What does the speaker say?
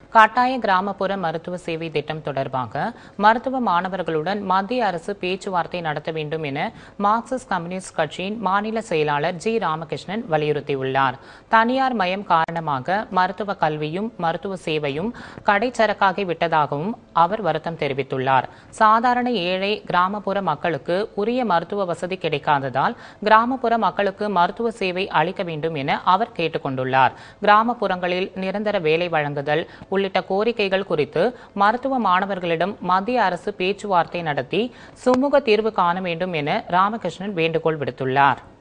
கட்டாய கிராமப்புற மருத்துவ சேவை திட்டம் தொடர்பாக மருத்துவ மாணவர்களுடன் மத்திய அரசு பேச்சுவார்த்தை நடத்த வேண்டும் என மார்க்சிஸ்ட் கம்யூனிஸ்ட் கட்சியின் மாநில செயலாளர் ஜி ராமகிருஷ்ணன் வலியுறுத்தியுள்ளார் தனியார் மயம் காரணமாக மருத்துவ கல்வியும் மருத்துவ சேவையும் கடைச்சரக்காகி விட்டதாகவும் அவர் வருத்தம் தெரிவித்துள்ளார் சாதாரண ஏழை கிராமப்புற மக்களுக்கு உரிய மருத்துவ வசதி கிடைக்காததால் கிராமப்புற மக்களுக்கு மருத்துவ சேவை அளிக்க வேண்டும் என அவர் கேட்டுக் கொண்டுள்ளார் கிராமப்புறங்களில் நிரந்தர வேலை வழங்குதல் உள்ளிட்ட கோரிக்கைகள் குறித்து மருத்துவ மாணவர்களிடம் மத்திய அரசு பேச்சுவார்த்தை நடத்தி சுமூக தீர்வு காண வேண்டும் என ராமகிருஷ்ணன் வேண்டுகோள் விடுத்துள்ளார்